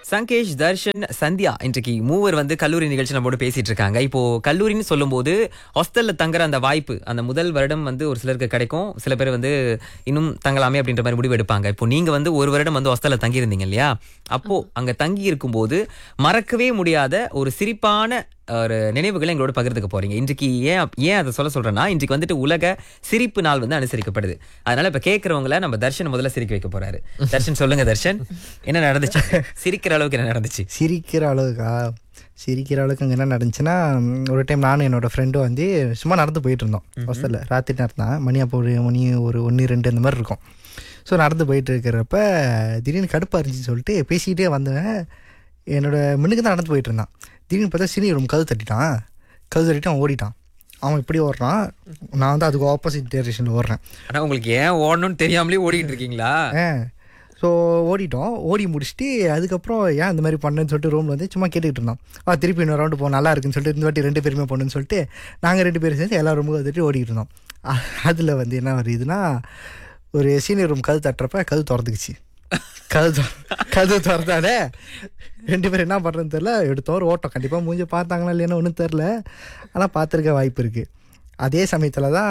சங்கேஷ் தர்ஷன் சந்தியா இன்றைக்கு மூவர் வந்து கல்லூரி நிகழ்ச்சி நம்மோட பேசிட்டு இருக்காங்க இப்போ கல்லூரின்னு சொல்லும்போது ஹாஸ்டல்ல தங்குற அந்த வாய்ப்பு அந்த முதல் வருடம் வந்து ஒரு சிலருக்கு கிடைக்கும் சில பேர் வந்து இன்னும் தங்கலாமே அப்படின்ற மாதிரி முடிவு எடுப்பாங்க இப்போ நீங்க வந்து ஒரு வருடம் வந்து ஹாஸ்டல்ல தங்கி இருந்தீங்க இல்லையா அப்போ அங்க தங்கி இருக்கும்போது மறக்கவே முடியாத ஒரு சிரிப்பான ஒரு நினைவுகளை எங்களோட பகிர்ந்துக்க போறீங்க இன்றைக்கு ஏன் ஏன் அதை சொல்ல சொல்றேன்னா இன்றைக்கு வந்துட்டு உலக சிரிப்பு நாள் வந்து அனுசரிக்கப்படுது அதனால இப்ப கேட்கறவங்கள நம்ம தர்ஷன் முதல்ல சிரிக்க வைக்க போறாரு தர்ஷன் சொல்லுங்க தர்ஷன் என்ன நடந்துச்சு சிரிக்கிற அளவுக்கு என்ன நடந்துச்சு சிரிக்கிற அளவுக்கா சிரிக்கிற அளவுக்கு அங்கே என்ன நடந்துச்சுன்னா ம், ஒரு டைம் நானும் என்னோட ஃப்ரெண்டும் வந்து சும்மா நடந்து போயிட்டு இருந்தோம் ஹாஸ்டலில் ராத்திரி நேரம் தான் மணி அப்போ ஒரு மணி ஒரு ஒன்று ரெண்டு அந்த மாதிரி இருக்கும் ஸோ நடந்து போயிட்டு இருக்கிறப்ப திடீர்னு கடுப்பாக இருந்துச்சுன்னு சொல்லிட்டு பேசிக்கிட்டே வந்தவன் என்னோட முன்னுக்கு தான் நடந்து போயிட்டு இருந்தான் திடீர்னு பார்த்தா சீனி ரூம் கது தட்டிட்டான் கது தட்டிட்டு அவன் ஓடிட்டான் அவன் இப்படி ஓடுறான் நான் வந்து அதுக்கு ஆப்போசிட் டேரக்ஷனில் ஓடுறேன் ஆனா உங்களுக்கு ஏன் ஓடணும்னு தெரியாமலே ஓடிட்டு இருக்கீங்களா ஸோ ஓடிட்டோம் ஓடி முடிச்சுட்டு அதுக்கப்புறம் ஏன் இந்த மாதிரி பண்ணேன்னு சொல்லிட்டு ரூமில் வந்து சும்மா கேட்டுக்கிட்டு இருந்தோம் வா திருப்பி இன்னொரு ரவுண்டு போ நல்லா இருக்குன்னு சொல்லிட்டு இந்த வாட்டி ரெண்டு பேருமே போகணுன்னு சொல்லிட்டு நாங்கள் ரெண்டு பேரும் சேர்ந்து எல்லா ரூமுக்கும் வந்துட்டு ஓடிக்கிட்டு இருந்தோம் அதில் வந்து என்ன வருதுன்னா ஒரு சீனியர் ரூம் கது தட்டுறப்ப கது திறந்துக்குச்சு கது தொற- கது திறந்தாலே ரெண்டு பேரும் என்ன பண்ணுறதுன்னு தெரில எடுத்தோம் ஒரு ஓட்டம் கண்டிப்பாக மூஞ்சி பார்த்தாங்களா இல்லையான்னு ஒன்றும் தெரில ஆனால் பார்த்துருக்க வாய்ப்பு இருக்குது அதே சமயத்தில் தான்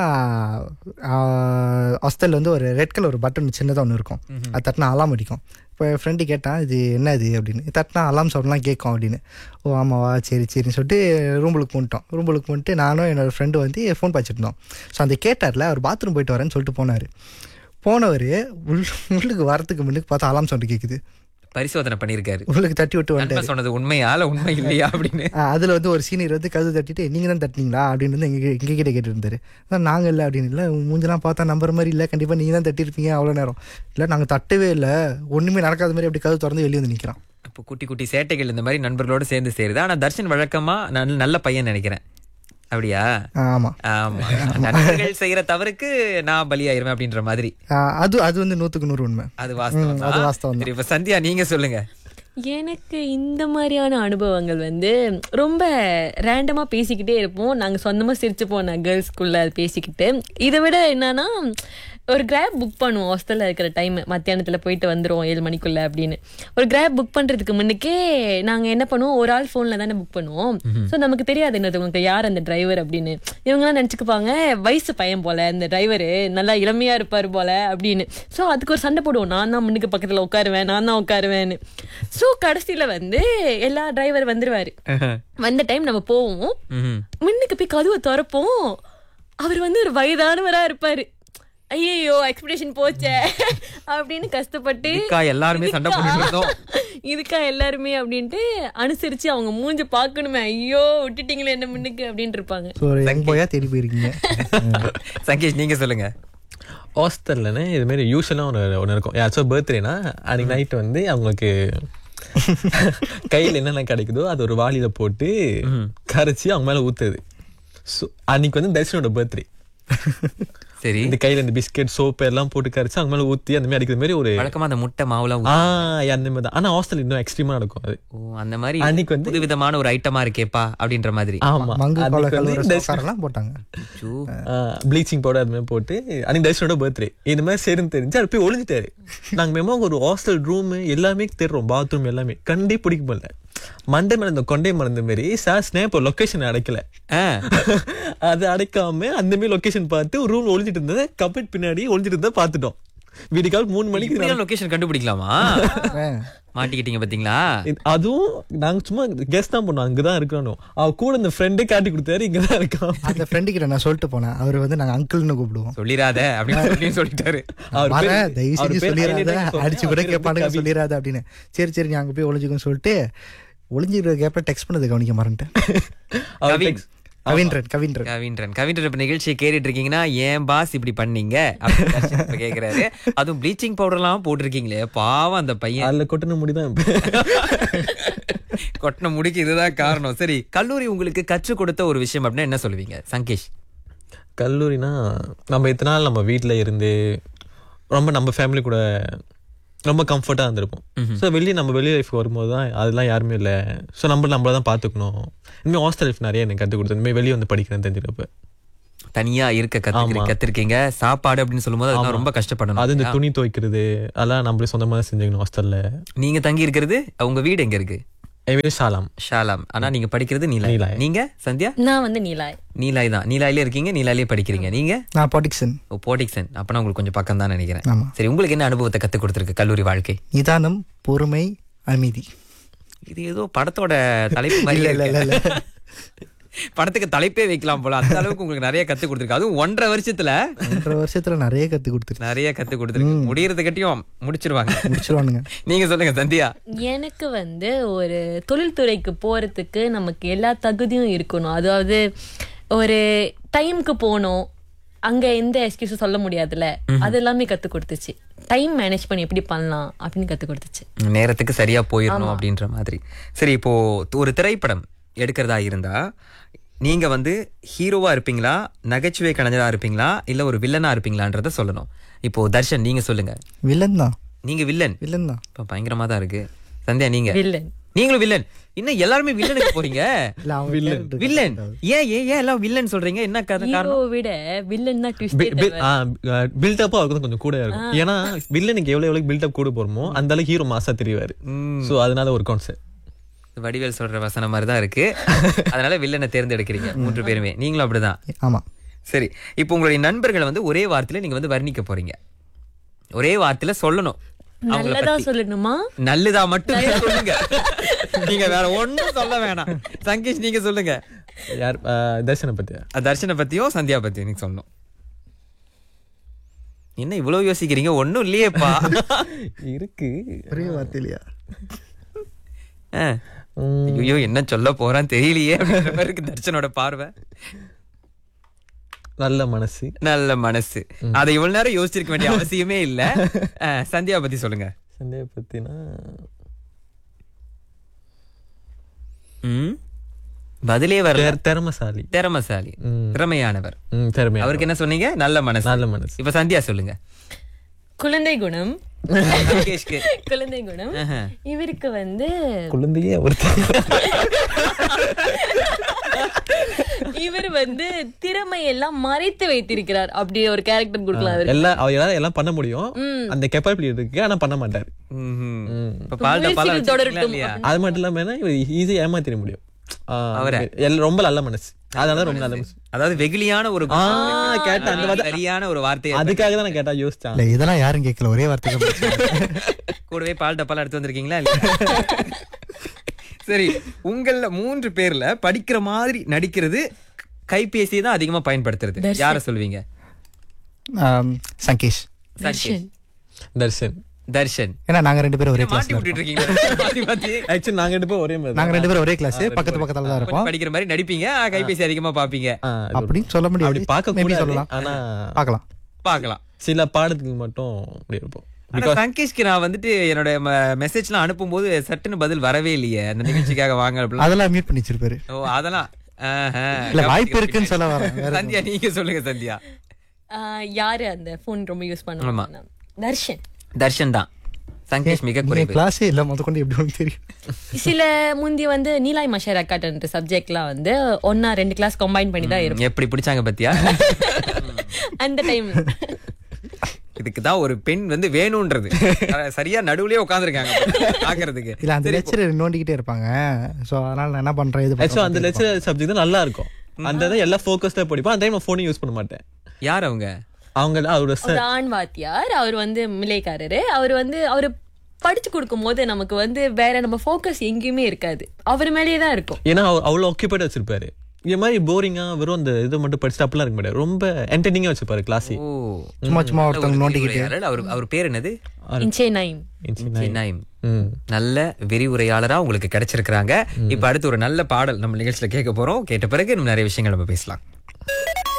ஹாஸ்டலில் வந்து ஒரு ரெட் கலர் ஒரு பட்டன் சின்னதாக ஒன்று இருக்கும் அது தட்டினா அலாம் அடிக்கும் இப்போ என் ஃப்ரெண்டு கேட்டான் இது என்ன இது அப்படின்னு தட்டினா அலாம் சவுண்ட்லாம் கேட்கும் அப்படின்னு ஓ ஆமாவா சரி சரின்னு சொல்லிட்டு ரூமுக்கு போன்ட்டோம் ரூமுக்கு போன்ட்டு நானும் என்னோட ஃப்ரெண்டு வந்து ஃபோன் பார்த்துட்டு இருந்தோம் ஸோ அந்த கேட்டார்ல அவர் பாத்ரூம் போயிட்டு வரேன்னு சொல்லிட்டு போனார் போனவர் உள் உள்ளுக்கு வரத்துக்கு முன்னுக்கு பார்த்தா அலாம் சவுண்டு கேட்குது பரிசோதனை பண்ணிருக்காரு உள்ளுக்கு தட்டி விட்டு வந்துட்டார் நண்பன் சொன்னது உண்மையா இல்ல உண்மை இல்லையா அப்படின்னு அதில் வந்து ஒரு சீனியர் வந்து கது தட்டிட்டு நீங்கள் தான் தட்டினீங்களா அப்படின்னு வந்து எங்க எங்க கிட்ட கேட்டு இருந்தாரு அதான் நாங்கள் இல்லை அப்படின்னு இல்லை மூஞ்செல்லாம் பார்த்தா நம்புற மாதிரி இல்லை கண்டிப்பாக நீங்கள் தான் தட்டியிருப்பீங்க அவ்வளோ நேரம் இல்லை நாங்கள் தட்டவே இல்லை ஒன்றுமே நடக்காத மாதிரி அப்படி கது திறந்து வெளியே வந்து நிற்கிறான் இப்போ குட்டி குட்டி சேட்டைகள் இந்த மாதிரி நண்பர்களோட சேர்ந்து சேருது ஆனா தர்ஷன் வழக்கமா நல்ல நல்ல பையன் நினைக்கிறேன் அப்படியா ஆமாம் ஆமா நண்பர்கள் செய்யற தவறுக்கு நான் பலியாயிருவேன் அப்படின்ற மாதிரி அது அது வந்து நூற்றுக்கு நூறு உண்மை அது வாஸ்தவம் அது தான். வாஸ்தவம் சரி, இப்ப சந்தியா நீங்க சொல்லுங்க எனக்கு இந்த மாதிரியான அனுபவங்கள் வந்து ரொம்ப ரேண்டமாக பேசிக்கிட்டே இருப்போம் நாங்கள் சொந்தமாக சிரிச்சுப்போம் நான் கேர்ள்ஸ்குள்ளே பேசிக்கிட்டு இதை விட என்னன்னா ஒரு கிராப் புக் பண்ணுவோம் ஹாஸ்டலில் இருக்கிற டைம் மத்தியானத்தில் போயிட்டு வந்துடுவோம் ஏழு மணிக்குள்ளே அப்படின்னு ஒரு கிராப் புக் பண்ணுறதுக்கு முன்னுக்கே நாங்கள் என்ன பண்ணுவோம் ஒரு ஆள் ஃபோனில் தானே புக் பண்ணுவோம் ஸோ நமக்கு தெரியாது என்னது யார் அந்த டிரைவர் அப்படின்னு இவங்கெல்லாம் நினச்சிக்குப்பாங்க வயசு பையன் போல இந்த டிரைவரு நல்லா இளமையாக இருப்பார் போல அப்படின்னு ஸோ அதுக்கு ஒரு சண்டை போடுவோம் நான் தான் முன்னுக்கு பக்கத்தில் உட்காருவேன் நான் தான் உட்காருவேன்னு ஸோ கடைசியில் வந்து எல்லா டிரைவர் வந்துருவாரு வந்த டைம் நம்ம போவோம் ம்ஹும். முன்னுக்கு போய் கதவை திறப்போம் அவர் வந்து ஒரு வயதானவரா இருப்பாரு ஐயோ எக்ஸ்பெக்டேஷன் போச்சே அப்படின்னு கஷ்டப்பட்டு இதுக்கா எல்லாருமே சண்டை போட்டுட்டு இருந்தோம் இதுக்கா எல்லாருமே அப்படின்ட்டு அனுசரிச்சு அவங்க மூஞ்ச பார்க்கணுமே ஐயோ விட்டுட்டீங்களே என்ன முன்னுக்கு அப்படின்ட்டு இருப்பாங்க ஸோ ஒரு யங் போயா தேடி போயிருக்கீங்க சங்கேஷ் நீங்க சொல்லுங்க ஹாஸ்டல்லன்னு இதுமாரி யூஸ்வலாக ஒன்று ஒன்று இருக்கும் யாராச்சும் பர்த்டேனா அன்றைக்கி நைட்டு வந்து அவங்களுக்கு கையில் என்னென்ன கிடைக்குதோ அது ஒரு வாளியில் போட்டு கரைச்சி அவங்க மேலே ஊற்றுது ஸோ அன்னைக்கு வந்து தர்ஷனோட பர்த்டே சரி இந்த கையில் இந்த பிஸ்கெட் சோப்பு எல்லாம் போட்டு கரைச்சி அவங்க மேலே ஊற்றி அந்த மாதிரி அடிக்கிற மாதிரி ஒரு வழக்கமா அந்த முட்டை மாவுலாம் ஊ- ஆ அந்த மாதிரி தான் ஆனால் ஹாஸ்டல் இன்னும் எக்ஸ்ட்ரீமாக நடக்கும் அது ஓ அந்த மாதிரி அன்னைக்கு வந்து- புது விதமான ஒரு ஐட்டமா இருக்கேப்பா அப்படின்ற மாதிரி ஆமாம் மங்கு கோல அன்னைக்கு கலவர வந்து தர்ஷன் சோக்காரெல்லாம் போட்டாங்க ஐயோ. ப்ளீச்சிங் பவுடர் அது மாதிரி போட்டு அன்னைக்கு தர்ஷனோட பர்த்டே இந்த மாதிரி சரின்னு தெரிஞ்சு அது போய் ஒளிஞ்சிட்டாரு நாங்க மேமா ஒரு ஹாஸ்டல் ரூம் எல்லாமே தேடுறோம் பாத்ரூம் எல்லாமே கண்டே பிடிக்க முடியல மண்டை மேல இந்த கொண்டை மறந்த மாதிரி சார் ஸ்னேப் லொகேஷன் அடைக்கல ஆ, அது அடைக்காம அந்த மாதிரி லொகேஷன் பார்த்து ஒரு ரூம் ஒளிஞ்சிட்டு இருந்ததை கபட் பின்னாடி ஒளிஞ்சிட்டு இருந்ததை பார்த்துட்டோம் விடிகால் மூணு மணிக்கு இப்படிலாம் லொகேஷன் கண்டுபிடிக்கலாமா ஆ. மாட்டிக்கிட்டீங்க பாத்தீங்களா இது- அதுவும் நாங்க சும்மா கெஸ்ட் தான் பண்ணோம் அங்கதான் இருக்கணும் அவ கூட இந்த ஃப்ரெண்டே காட்டி கொடுத்தாரு இங்கதான் இருக்கான் அந்த ஃப்ரெண்டு கிட்ட நான் சொல்லிட்டு போனேன் அவர் வந்து நாங்கள் அங்கிள்னு கூப்பிடுவோம் சொல்லிடாத அப்படின்னு சொல்லி சொல்லிட்டாரு அவர் பேர்- வரேன் தயவு அவர் செஞ்சு பேர் சொல்லிடாத highlight பண்ணி அடிச்சு கூட சொல்றேன். கேட்பானுங்க அவர் சொல்லிடாத அப்படின்னு சரி சரி நீ அங்கே போய் ஒளிஞ்சுக்கன்னு சொல்லிட்டு ஒளிஞ்சிக்கிற கேப்ல டெக்ஸ்ட் பண்ணது கவனிக்க மறந்துட்டேன் அவர் கவின். text- கவின்றன் கவின்றன் கவின்றன் கவின்றன் இப்ப நிகழ்ச்சியை கேட்டுட்டு இருக்கீங்கன்னா ஏன் பாஸ் இப்படி பண்ணீங்க அப்படின்னு தர்ஷன் இப்ப கேக்குறாரு அதுவும் ப்ளீச்சிங் பவுடர் எல்லாம் போட்டிருக்கீங்களே பாவம் அந்த பையன் அதுல கொட்டின முடிதான் கொட்டின முடிக்கு இதுதான் காரணம் சரி கல்லூரி உங்களுக்கு கற்றுக் கொடுத்த ஒரு விஷயம் அப்படின்னா என்ன சொல்லுவீங்க சங்கேஷ் கல்லூரினா நம்ம இத்தனை நாள் நம்ம வீட்டில் இருந்து ரொம்ப நம்ம ஃபேமிலி கூட ரொம்ப கம்ஃபர்ட்டாக இருந்திருப்போம் ஸோ வெளியே நம்ம வெளி லைஃப் வரும்போது தான் அதெல்லாம் யாருமே இல்லை ஸோ நம்ம நம்மள தான் பார்த்துக்கணும் இனிமேல் ஹாஸ்டல் லைஃப் நிறைய எனக்கு கற்றுக் கொடுத்தது இனிமேல் வெளியே வந்து படிக்கிறேன் தெரிஞ்சுக்கிறப்ப தனியா இருக்க கத்து கத்திருக்கீங்க சாப்பாடு அப்படின்னு சொல்லும்போது அதெல்லாம் ரொம்ப கஷ்டப்படணும் அது இந்த துணி துவைக்கிறது அதெல்லாம் நம்மளே சொந்தமா தான் செஞ்சுக்கணும் ஹாஸ்டல்ல நீங்க தங்கி இருக்கிறது உங்க வீடு எங்க இருக்கு எவ்வளோ சாலாம் ஷாலாம் ஆனா நீங்க படிக்கிறது நீலாய் நீலாய். நீங்க சந்தியா நான் வந்து நீலாய் நீலாய் தான் நீலாயிலே இருக்கீங்க நீலாயிலே படிக்கிறீங்க நீங்க நான் பாட்டிக்சன் ஓ போடிக்சன் அப்பனா உங்களுக்கு கொஞ்சம் பக்கம் தான் நினைக்கிறேன் ஆமா. சரி உங்களுக்கு என்ன அனுபவத்தை கத்து கொடுத்துருக்கு கல்லூரி வாழ்க்கை நிதானம் பொறுமை அமைதி இது ஏதோ படத்தோட தலைப்பு மாதிரி இல்ல, இல்ல, இல்ல, இல்ல. படத்துக்கு தலைப்பே வைக்கலாம் போல அந்த அளவுக்கு உங்களுக்கு நிறைய கத்து கொடுத்துருக்கு அதுவும் ஒன்றரை வருஷத்துல ஒன்றரை வருஷத்துல நிறைய கத்து கொடுத்துருச்சு நிறைய கத்து கொடுத்துருக்கு முடியறதுக்கட்டியும் முடிச்சிருவாங்க முடிச்சிருவானுங்க நீங்க சொல்லுங்க சந்தியா எனக்கு வந்து ஒரு தொழில்துறைக்கு போறதுக்கு நமக்கு எல்லா தகுதியும் இருக்கணும் அதாவது ஒரு டைம்க்கு போகணும் அங்க எந்த எக்ஸ்கியூஸும் சொல்ல முடியாதுல்ல அது எல்லாமே கத்து கொடுத்துச்சு டைம் மேனேஜ் பண்ணி எப்படி பண்ணலாம் அப்படின்னு கத்து கொடுத்துச்சு நேரத்துக்கு சரியா போயிடணும் அப்படின்ற மாதிரி சரி இப்போ ஒரு திரைப்படம் எடுக்கிறதா இருந்தா நீங்க வந்து ஹீரோவா இருப்பீங்களா நகைச்சுவை கலைஞரா இருப்பீங்களா இல்ல ஒரு வில்லனா இருப்பீங்களான்றத சொல்லணும் இப்போ தர்ஷன் நீங்க சொல்லுங்க வில்லன் தான் நீங்க வில்லன் வில்லன் தான் இப்ப பயங்கரமா தான் இருக்கு சந்தியா நீங்க வில்லன் நீங்களும் வில்லன் இன்னும் எல்லாருமே வில்லனுக்கு போறீங்க இல்ல அவன் character வில்லன் ஏன் ஏன் ஏன் எல்லாம் வில்லன் சொல்றீங்க என்ன கதை காரணம் ஹீரோவை விட வில்லன் தான் ட்விஸ்ட் பில்டப்பும் அவருக்கு கொஞ்சம் கூட இருக்கும் ஏன்னா வில்லனுக்கு எவ்வளவு எவ்வளவு பில்டப் கூட போறோமோ அந்த அளவுக்கு ஹீரோ மாசா தெரிவாரு சோ அதனால ஒரு கான்செப்ட் வடிவேல் சொல்ற வசனம் மாதிரி தான் இருக்கு அதனால வில்லனை தேர்ந்தெடுக்கிறீங்க மூன்று பேருமே நீங்களும் அப்படிதான் ஆமா சரி இப்போ உங்களுடைய நண்பர்களை வந்து ஒரே வார்த்தையில நீங்க வந்து வர்ணிக்க போறீங்க ஒரே வார்த்தையில சொல்லணும் அவங்கள நல்லதா பத்தி. சொல்லணுமா நல்லதா மட்டுமே சொல்லுங்க நீங்க வேற ஒண்ணும் சொல்ல வேணாம் சங்கேஷ் நீங்க சொல்லுங்க யார் ஆஹ் தர்ஷனை பத்தியா அஹ் தர்ஷனை பத்தியும் சந்தியா பத்தியும் நீங்க சொல்லணும் என்ன இவ்வளவு யோசிக்கிறீங்க ஒண்ணும் இல்லையேப்பா இருக்கு ஒரே வார்த்தையிலையா அஹ். ஐயோ என்ன சொல்ல போறான்னு தெரியலையே அப்படின்ற மாதிரி இருக்கு தர்ஷனோட பார்வை நல்ல மனசு நல்ல மனசு அதை இவ்வளவு நேரம் யோசிச்சிருக்க வேண்டிய அவசியமே இல்ல அஹ், சந்தியா பத்தி சொல்லுங்க சந்தேக பத்தினா ம்? பதிலே வரல திற- திறமைசாலி திறமசாலி ம். திறமையானவர் ம், திறமை அவருக்கு என்ன சொன்னீங்க நல்ல மனசு நல்ல மனசு இப்ப சந்தியா சொல்லுங்க குழந்தை குணம் சங்கேஷ்க்கு. குழந்தை குணம் ஆஹா. இவருக்கு வந்து குழந்தையே ஒருத்தர் இவர் வந்து திறமை எல்லாம் மறைத்து வைத்திருக்கிறார் அப்படி ஒரு கேரக்டர் கொடுக்கலாம் அவருக்கு எல்லாம் அவர் எல்லாரும் எல்லாம் பண்ண முடியும் அந்த கெப்பாபிலிட்டி இருக்கு ஆனா பண்ண மாட்டாரு ம்ஹும். ம். இப்ப பால் டப்பால முயற்சிகள் வச்சிருக்கீங்களா தொடரட்டும் இல்லையா? அது மட்டும் இல்லாம என்ன, இவர் ஈஸியா ஏமாத்திட முடியும் ஆஹ் அவரை? எல்லாம் ரொம்ப நல்ல மனசு அதனால ரொம்ப நல்ல மனசு அதாவது வெகுளியான ஒரு ஆ, கேட்ட அந்த வார்த்தை- சரியான ஒரு வார்த்தையை அதுக்காக தான் நான் கேட்டா யோசிச்சேன் இல்ல இதெல்லாம் யாரும் கேட்கல ஒரே வார்த்தை தான் பேசுறாங்க. கூடவே பால் டப்பால எடுத்து வந்திருக்கீங்களா இல்லையா? சரி உங்கள மூன்று பேர்ல படிக்கிற மாதிரி நடிக்கிறது கைபேசியை தான் அதிகமா பயன்படுத்துறது யார சொல்வீங்க ஆம், சங்கேஷ் சங்கேஷ். தர்ஷன் தர்ஷன் ஏன்னா நாங்க ரெண்டு பேரும் ஒரே கிளாஸ் மாட்டி விட்டுட்டு இருக்கீங்க மாத்தி மாத்தி. ஆக்சுவலி நாங்க ரெண்டு பேரும் ஒரே மாதிரி நாங்க ரெண்டு பேரும் ஒரே கிளாஸ் பக்கத்து பக்கத்துல தான் கொஞ்சம் இருப்போம் படிக்கிற மாதிரி நடிப்பீங்க ஆ, கைபேசி அதிகமா பாப்பீங்க ஆ, இது அப்படின்னு சொல்ல அப்படி முடியாது பார்க்க Maybe கூடாது சொல்லலாம் ஆனா பார்க்கலாம் பார்க்கலாம் சில பாடத்துக்கு மட்டும் அப்படி இருப்போம் ஆனா சங்கேஷ்க்கு நான் வந்துட்டு என்னோட மெசேஜ்லாம் அனுப்பும்போது சட்டுன்னு பதில் வரவே இல்லையே அந்த நிகழ்ச்சிக்காக வாங்க அப்படிலாம் அதெல்லாம் மியூட் பண்ணி வச்சிருப்பாரு ஓ அதெல்லாம் ஆஹா. இல்ல வாய்ப்பு இருக்குன்னு சொல்ல வரேன் வேற சந்தியா நீங்க சொல்லுங்க சந்தியா ஆஹ் யாரு அந்த போன் ரொம்ப யூஸ் பண்ணுவாங்க தர்ஷன் தர்ஷன் தான் சங்கேஷ் மிக நீங்க குறைவு கிளாஸே இல்ல முத கொண்டு எப்படி உனக்கு தெரியும் சில முந்தி வந்து நீலாய் மஷர் அக்காட்ன்ற சப்ஜெக்ட்லாம் வந்து ஒன்னா ரெண்டு கிளாஸ் கம்பைன் பண்ணி தான் இருக்கும் எப்படி பிடிச்சாங்க பத்தியா அந்த டைம் இதுக்கு தான் ஒரு பெண் வந்து வேணும்ன்றது அஹ் சரியா நடுவுலயே உட்காந்துருக்காங்க பாக்குறதுக்கு இல்ல அந்த லெக்சரர் நோண்டிக்கிட்டே இருப்பாங்க சோ அதனால நான் என்ன பண்றேன் இது ஆக்சுவலி பண்றேன் அந்த லெக்சர் சப்ஜெக்ட் தான் நல்லா இருக்கும் அந்த இதை எல்லாம் ஃபோக்கஸ்டா படிப்போம் அந்த டைம் ஃபோனையும் யூஸ் பண்ண மாட்டேன் யார் அவங்க அவங்க அவரோட ஒரு ஆண் வாத்தியார் அவர் வந்து மில்லைக்காரரு அவர் வந்து அவரு படிச்சு கொடுக்கும் போது நமக்கு வந்து வேற நம்ம ஃபோக்கஸ் எங்கேயுமே இருக்காது அவர் மேலேயே தான் இருக்கும் ஏன்னா அவ- அவ்வளவு ஆக்கியபைட் வச்சிருப்பாரு இது மாதிரி போரிங்கா வெறும் அந்த இதை மட்டும் படிச்சுட்டு அப்படிலாம் இருக்க மாட்டாரு ரொம்ப என்டர்டெய்னிங்கா வச்சிருப்பாரு கிளாஸ் ஓ சும்மா சும்மா ஒருத்தவங்க நோண்டிக்கிட்டு விரிவுரையாளர். அவர் அவர் பேர் என்னது இன்ச்சே நைம் நைம் ம் நல்ல விரிவுரையாளரா உங்களுக்கு கிடைச்சிருக்காங்க இப்ப அடுத்து ஒரு நல்ல பாடல் நம்ம நிகழ்ச்சியில கேட்க போறோம் கேட்ட பிறகு இன்னும் நிறைய விஷயங்கள் நம்ம பேசலாம்